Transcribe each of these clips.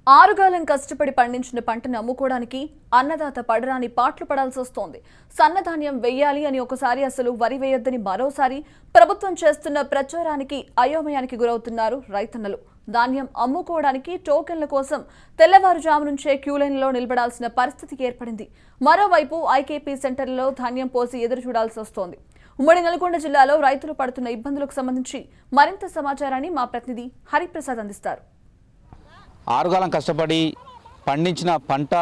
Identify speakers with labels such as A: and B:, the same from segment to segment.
A: ఆరుగాలం కష్టపడి పండించిన పంటను అమ్ముకోవడానికి అన్నదాత పడరాని పాట్లు పడాల్సి వస్తోంది సన్నధాన్యం వెయ్యాలి అని ఒకసారి అసలు వరి వేయొద్దని మరోసారి ప్రభుత్వం చేస్తున్న ప్రచారానికి అయోమయానికి గురవుతున్నారు రైతన్నలు ధాన్యం అమ్ముకోవడానికి టోకెన్ల కోసం తెల్లవారుజాము నుంచే క్యూలైన్లో నిలబడాల్సిన పరిస్థితి ఏర్పడింది మరోవైపు ఐకేపీ సెంటర్లలో ధాన్యం పోసి ఎదురు చూడాల్సి వస్తోంది ఉమ్మడి నల్గొండ జిల్లాలో రైతులు పడుతున్న ఇబ్బందులకు సంబంధించి మరింత సమాచారాన్ని మా ప్రతినిధి హరిప్రసాద్ అందిస్తారు
B: ఆరుగాలం కష్టపడి పండించిన పంట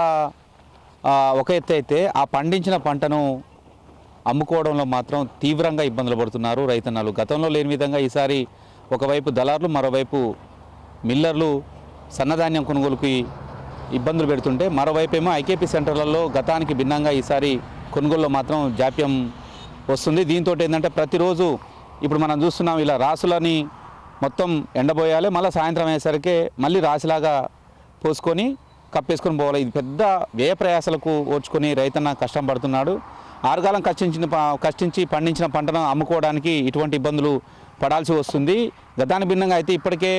B: ఆ, ఒక ఎత్తు అయితే ఆ పండించిన పంటను అమ్ముకోవడంలో మాత్రం తీవ్రంగా ఇబ్బందులు పడుతున్నారు రైతన్నలు గతంలో లేని విధంగా ఈసారి ఒకవైపు దళారులు మరోవైపు మిల్లర్లు సన్నధాన్యం కొనుగోలుకి ఇబ్బందులు పెడుతుంటే మరోవైపు ఏమో ఐకేపీ సెంటర్లలో గతానికి భిన్నంగా ఈసారి కొనుగోలులో మాత్రం జాప్యం వస్తుంది దీంతో ఏంటంటే ప్రతిరోజు ఇప్పుడు మనం చూస్తున్నాం ఇలా రాసులని మొత్తం ఎండబోయాలి మళ్ళీ సాయంత్రం అయ్యేసరికి మళ్ళీ రాశిలాగా పోసుకొని కప్పేసుకొని పోవాలి ఇది పెద్ద వ్యయ ప్రయాసాలకు ఓర్చుకొని రైతన్న కష్టం పడుతున్నాడు ఆరుగాలం కష్టించిన ప- కష్టించి పండించిన పంటను అమ్ముకోవడానికి ఇటువంటి ఇబ్బందులు పడాల్సి వస్తుంది గతానికి భిన్నంగా అయితే ఇప్పటికే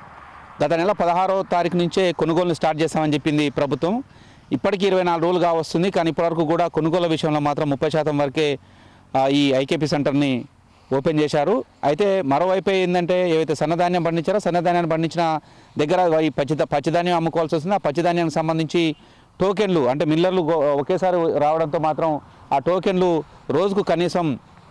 B: గత నెల పదహారో తారీఖు నుంచే కొనుగోలు స్టార్ట్ చేస్తామని చెప్పింది ప్రభుత్వం ఇప్పటికీ ఇరవై నాలుగు రోజులుగా వస్తుంది కానీ ఇప్పటివరకు కూడా కొనుగోలు విషయంలో మాత్రం ముప్పై శాతం వరకే ఆ, ఈ ఐకేపీ సెంటర్ని ఓపెన్ చేశారు అయితే మరోవైపు ఏంటంటే ఏవైతే సన్నధాన్యం పండించారో సన్నధాన్యాన్ని పండించిన దగ్గర ఈ పచ్చి పచ్చిధాన్యం అమ్ముకోవాల్సి వస్తుంది ఆ పచ్చిధాన్యానికి సంబంధించి టోకెన్లు అంటే మిల్లర్లు గో- ఒకేసారి రావడంతో మాత్రం ఆ టోకెన్లు రోజుకు కనీసం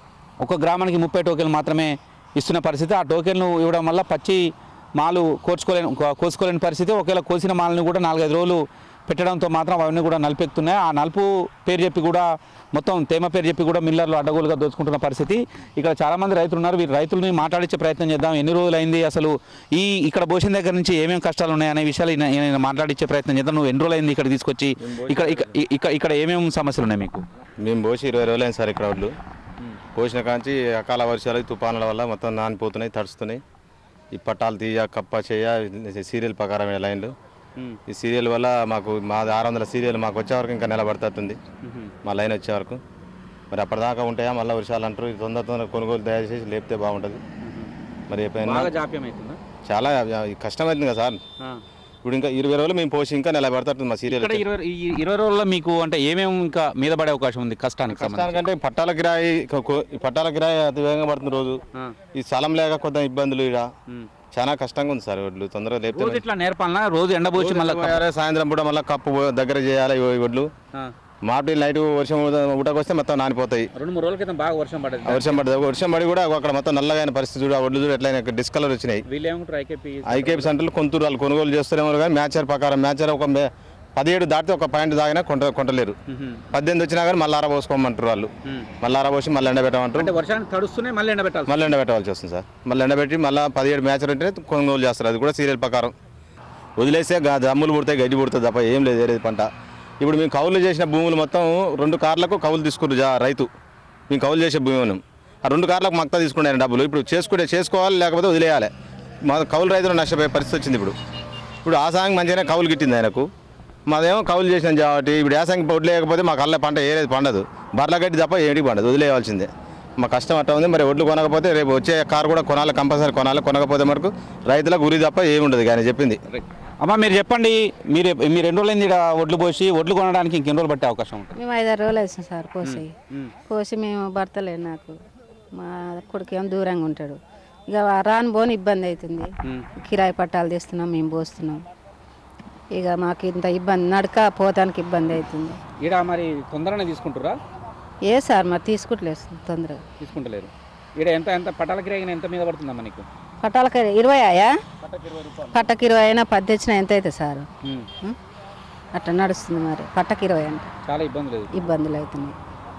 B: ఒక గ్రామానికి ముప్పై టోకెన్లు మాత్రమే ఇస్తున్న పరిస్థితి ఆ టోకెన్లు ఇవ్వడం వల్ల పచ్చి మాలు కోర్చుకోలేని కో- కోసుకోలేని పరిస్థితి ఒకవేళ కోసిన మాలని కూడా నాలుగైదు రోజులు పెట్టడంతో మాత్రం అవన్నీ కూడా నలిపెక్కుతున్నాయి ఆ నలుపు పేరు చెప్పి కూడా మొత్తం తేమ పేరు చెప్పి కూడా మిల్లర్లు అడ్డగోలుగా దోచుకుంటున్న పరిస్థితి ఇక్కడ చాలామంది రైతులు ఉన్నారు వీరు రైతులని మాట్లాడించే ప్రయత్నం చేద్దాం ఎన్ని రోజులు అయింది అసలు ఈ ఇక్కడ పోసిన దగ్గర నుంచి ఏమేమి కష్టాలు ఉన్నాయి అనే విషయాలు ఈయన- ఈయన మాట్లాడించే ప్రయత్నం చేద్దాం నువ్వు ఎన్ని రోజులు అయింది ఇక్కడ తీసుకొచ్చి ఇక్కడ ఇక్కడ ఇక్కడ ఇక్కడ ఏమేమి సమస్యలు ఉన్నాయి మీకు
C: మేము పోసి ఇరవై రోజులైంది సార్ ఇక్కడ వడ్లు పోసిన కాంచి అకాల వర్షాలు తుఫానుల వల్ల మొత్తం నానిపోతున్నాయి తడుస్తున్నాయి ఈ పట్టాలు తీయ కప్ప చేయ సీరియల్ ప్రకారం లైన్లు ఈ సీరియల్ వల్ల మాకు మా ఆరు వందల సీరియల్ మాకు వచ్చే వరకు ఇంకా నెలబడుతుంది మా లైన్ వచ్చే వరకు మరి అప్పటిదాకా ఉంటాయా మళ్ళీ వర్షాలు అంటారు ఇది తొందర తొందర కొనుగోలు తయారు చేసి లేపితే బాగుంటుంది మరి ఎప్పుడైనా
B: బాగా జాప్యం అవుతుందా
C: చాలా కష్టమవుతుంది కదా సార్ ఇప్పుడు ఇంకా ఇరవై రోజులు మేము పోసి ఇంకా నెలబడుతుంది మా సీరియల్
B: ఇక్కడ ఇరవై ఈ ఇరవై రోజుల్లో మీకు అంటే ఏమేమి ఇంకా మీద పడే అవకాశం ఉంది కష్టానికి సంబంధించి
C: కష్టానికంటే పట్టాల కిరాయి కొ- కొ- ఈ పట్టాల కిరాయి అతి వేగంగా పడుతుంది రోజు ఈ స్థలం లేక కొంత ఇబ్బందులు ఇక్కడ చాలా కష్టంగా ఉంది సార్ వడ్లు తొందరగా లేపితే
B: రోజు ఇట్లా నేర్పాలనా రోజు ఎండబోచి మళ్ళీ
C: పోయాలి, సాయంత్రం పూట మళ్ళీ కప్పు పో- దగ్గర చేయాలి ఈ వడ్లు మాపటి నైట్ వర్షం ఉటకు వస్తే మొత్తం నానిపోతాయి
B: రెండు మూడు రోజుల క్రితం బాగా వర్షం పడేది
C: ఆ వర్షం పడుతుంది వర్షం పడి కూడా అక్కడ మొత్తం నల్లగా అయిన పరిస్థితి చూడు ఆ వడ్లు చూడు ఎట్లయినా డిస్కలర్ వచ్చినాయి
B: వీళ్ళు ఏమంటారు ఐకేపీ
C: ఐకేపీ సెంటర్లు కొంతూరు వాళ్ళు కొనుగోలు చేస్తారేమో కానీ మ్యాచర్ ప్రకారం మ్యాచర్ ఒక మే- పదిహేడు దాటితే ఒక పాయింట్ దాగినా కొంట కొంటలేరు పద్దెనిమిది వచ్చినా కానీ మళ్ళీ ఆరబోసుకోమంటారు వాళ్ళు మళ్ళీ ఆరబోసి మళ్ళీ ఎండబెట్టమంటారు
B: అంటే వర్షానికి తడుస్తూనే మళ్ళీ ఎండబెట్టాలి
C: మళ్ళీ ఎండబెట్టవలసి వస్తుంది సార్ మళ్ళీ ఎండబెట్టి మళ్ళీ పదిహేడు మ్యాచ్లు ఉంటే కొనుగోలు చేస్తారు అది కూడా సీరియల్ ప్రకారం వదిలేస్తే గా- దమ్ములు పుడతాయి గడ్డి పుడుతుంది తప్ప ఏం లేదు వేరేది పంట ఇప్పుడు మేము కౌలు చేసిన భూములు మొత్తం రెండు కార్లకు కౌలు తీసుకున్నారు జా రైతు మేము కౌలు చేసే భూమి ఉన్నాం ఆ రెండు కార్లకు మక్తా తీసుకున్నారు డబ్బులు ఇప్పుడు చేసుకుంటే చేసుకోవాలి లేకపోతే వదిలేయాలి మా కౌలు రైతులు నష్టపోయే పరిస్థితి వచ్చింది ఇప్పుడు ఇప్పుడు ఆ సాంగ్ మంచిగానే కౌలు గిట్టింది ఆయనకు మాదేమో కౌలు చేసినాం కాబట్టి ఇప్పుడు యాసంగి పొడి లేకపోతే మాకు అల్ల పంట ఏరేది పండదు బర్ల గడ్డి తప్ప ఏంటికి పండదు వదిలేయవలసిందే మా కష్టం అట్లా ఉంది మరి ఒడ్లు కొనకపోతే రేపు వచ్చే కారు కూడా కొనాలి కంపల్సరీ కొనాలి కొనకపోతే మనకు రైతులకు గురి తప్ప ఏమి ఉండదు కానీ చెప్పింది
B: అమ్మా మీరు చెప్పండి మీరు మీరు ఎన్ని రోజులైంది ఈడ ఒడ్లు పోసి ఒడ్లు కొనడానికి ఇంకెన్ని రోజులు పట్టే అవకాశం ఉంటుంది
D: మేము ఐదారు రోజులు వేసాం సార్ కోసి కోసి మేము భర్తలే నాకు మా కొడుకు ఏమో దూరంగా ఉంటాడు ఇక రాను పోని ఇబ్బంది అవుతుంది కిరాయి పట్టాలు తీస్తున్నాం మేము పోస్తున్నాం ఇక మాకు ఇంత ఇబ్బంది నడక పోతానికి ఇబ్బంది అవుతుంది
B: ఈడ మరి తొందరనే తీసుకుంటారా
D: ఏ సార్ మరి తీసుకుంటలేదు తొందరగా
B: తీసుకుంటలేరు ఈడ ఎంత ఎంత పట్టాల కిరాయిన ఎంత మీద పడుతుందమ్మా నీకు
D: పట్టాలకి ఇరవై ఆయా పట్టకి ఇరవై అయినా పది తెచ్చినా ఎంత అవుతుంది సార్ ఉం? అట్లా నడుస్తుంది మరి పట్టకి ఇరవై అంటే
B: చాలా ఇబ్బంది లేదు
D: ఇబ్బందులు అవుతున్నాయి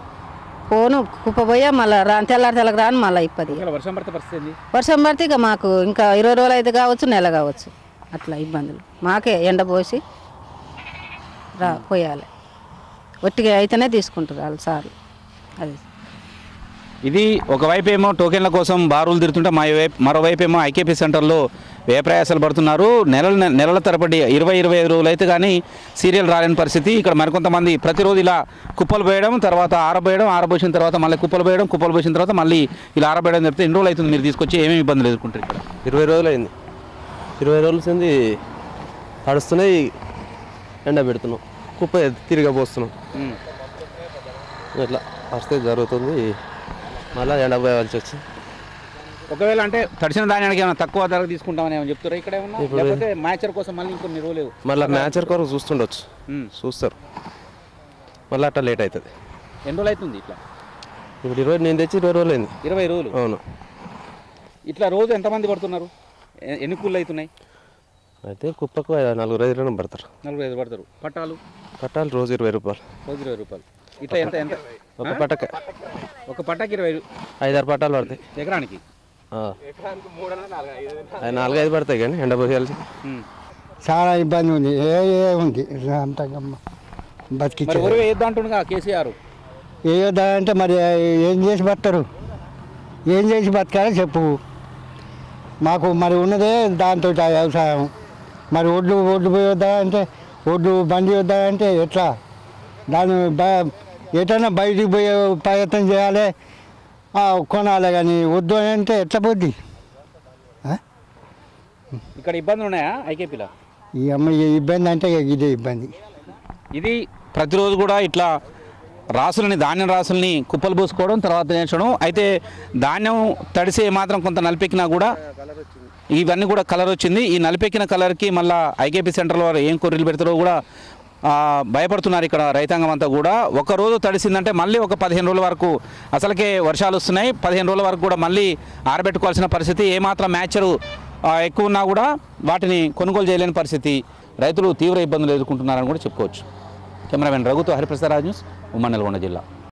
D: పోను కుప్పపోయా మళ్ళీ రా తెల్లారి తెల్లకి రాను మళ్ళీ ఇప్పది
B: ఇక్కడ వర్షం పడితే పరిస్థితి ఏంది
D: వర్షం పడితే ఇక మాకు ఇంకా ఇరవై రోజులు అయితే కావచ్చు నెల కావచ్చు అట్లా ఇబ్బందులు మాకే ఎండ పోసి రా పోయాలి ఒట్టిగా అయితేనే తీసుకుంటారు వాళ్ళు సార్లు అది
B: ఇది ఒకవైపు ఏమో టోకెన్ల కోసం బారులు తిరుగుతుంటే మా వైపు మరోవైపు ఏమో ఐకేపీ సెంటర్లో వ్యయప్రయాసాలు పడుతున్నారు నెలల నెలల తరబడి ఇరవై ఇరవై ఐదు రోజులు అయితే కానీ సీరియల్ రాలేని పరిస్థితి ఇక్కడ మరికొంతమంది ప్రతిరోజు ఇలా కుప్పలు పోయడం తర్వాత ఆరబోయడం ఆరబోసిన తర్వాత మళ్ళీ కుప్పలు పోయడం కుప్పలు పోసిన తర్వాత మళ్ళీ ఇలా ఆరబోయడం చెప్తే ఎన్ని రోజులు అవుతుంది మీరు తీసుకొచ్చి ఏమేమి ఇబ్బందులు ఎదుర్కొంటారు ఇక్కడ
E: ఇరవై రోజులు అయింది ఇరవై రోజుల నుంచి తడుస్తున్నాయి ఎండ పెడుతున్నాం కుప్ప తిరగబోస్తున్నాం
B: ఉమ్.
E: ఇట్లా పరిస్థితి జరుగుతుంది మళ్ళీ ఎండ పోయాల్సి వచ్చింది
B: ఒకవేళ అంటే తడిసిన ధాన్యానికి ఏమైనా తక్కువ ధర తీసుకుంటామని ఏమైనా చెప్తారా ఇక్కడ ఏమన్నా
E: ఇప్పుడు-
B: లేకపోతే మ్యాచర్ కోసం మళ్ళీ ఇంకొన్ని రోజులు
E: మళ్ళీ మ్యాచర్ కొరకు చూస్తుండొచ్చు
B: ఉమ్.
E: చూస్తారు మళ్ళీ అట్లా లేట్ అవుతుంది
B: ఎన్ని రోజులు అవుతుంది ఇట్లా
E: ఇప్పుడు ఇరవై నేను తెచ్చి ఇరవై రోజులు అయింది
B: ఇరవై రోజులు
E: అవును
B: ఇట్లా రోజు ఎంతమంది పడుతున్నారు ఎ- ఎన్ని కూళ్ళు అవుతున్నాయి
E: అయితే కుప్పకు నలుగురు ఐదు రోజులు పడతారు
B: నలుగురు ఐదు పడతారు పట్టాలు
E: కట్టాలి రోజు ఇరవై రూపాయలు
B: రోజు ఇరవై రూపాయలు ఇట్లా ఎంత ఎంత
E: ఒక పట్టక
B: ఒక పట్టాకి ఇరవై రు-
E: ఐదారు పట్టాలు పడతాయి
B: ఎకరానికి
E: ఆ. అవి నాలుగైదు పడతాయి కానీ ఎండ పోయాల్సి
B: ఉమ్.
F: చాలా ఇబ్బంది ఉంది ఏ ఏ ఉంది అంత
B: మరి
F: బతికించారు
B: ఒరువు వేద్దాం అంటుండగా కేసీఆర్
F: ఏ అంటే మరి ఏం చేసి బతారు ఏం చేసి బతకాలో చెప్పు మాకు మరి ఉన్నదే దాంతో వ్యవసాయం మరి ఒడ్లు ఒడ్లు పోయొద్దా అంటే ఒడ్లు బండి వద్దా అంటే ఎట్లా దాన్ని బ ఎటైనా బయటికి పోయే ప్రయత్నం చేయాలి ఆ, కొనాలి కానీ వద్దు అని అంటే ఎట్లా పోద్ది ఆ?
B: ఇక్కడ ఇబ్బందులు ఉన్నాయా ఐకేపీలో
F: ఈ అమ్మాయి ఇబ్బంది అంటే ఇదే ఇబ్బంది
B: ఇది ప్రతిరోజు కూడా ఇట్లా రాసులని ధాన్యం రాసుల్ని కుప్పలు పూసుకోవడం తర్వాత నేర్చడం అయితే ధాన్యం తడిసే మాత్రం కొంత నలిపెక్కినా కూడా ఇవన్నీ కూడా కలర్ వచ్చింది ఈ నలిపెక్కిన కలర్కి మళ్ళీ ఐకేపీ సెంటర్లో వారు ఏం కొర్రీలు పెడతారో కూడా ఆ, భయపడుతున్నారు ఇక్కడ రైతాంగం అంతా కూడా ఒక రోజు తడిసిందంటే మళ్ళీ ఒక పదిహేను రోజుల వరకు అసలుకే వర్షాలు వస్తున్నాయి పదిహేను రోజుల వరకు కూడా మళ్ళీ ఆరబెట్టుకోవాల్సిన పరిస్థితి ఏమాత్రం మ్యాచరు ఎక్కువ ఉన్నా కూడా వాటిని కొనుగోలు చేయలేని పరిస్థితి రైతులు తీవ్ర ఇబ్బందులు ఎదుర్కొంటున్నారని కూడా చెప్పుకోవచ్చు కెమెరామెన్ రఘుతో హరిప్రసాద్ రాజ్ న్యూస్ ఉమ్మడి నల్గొండ జిల్లా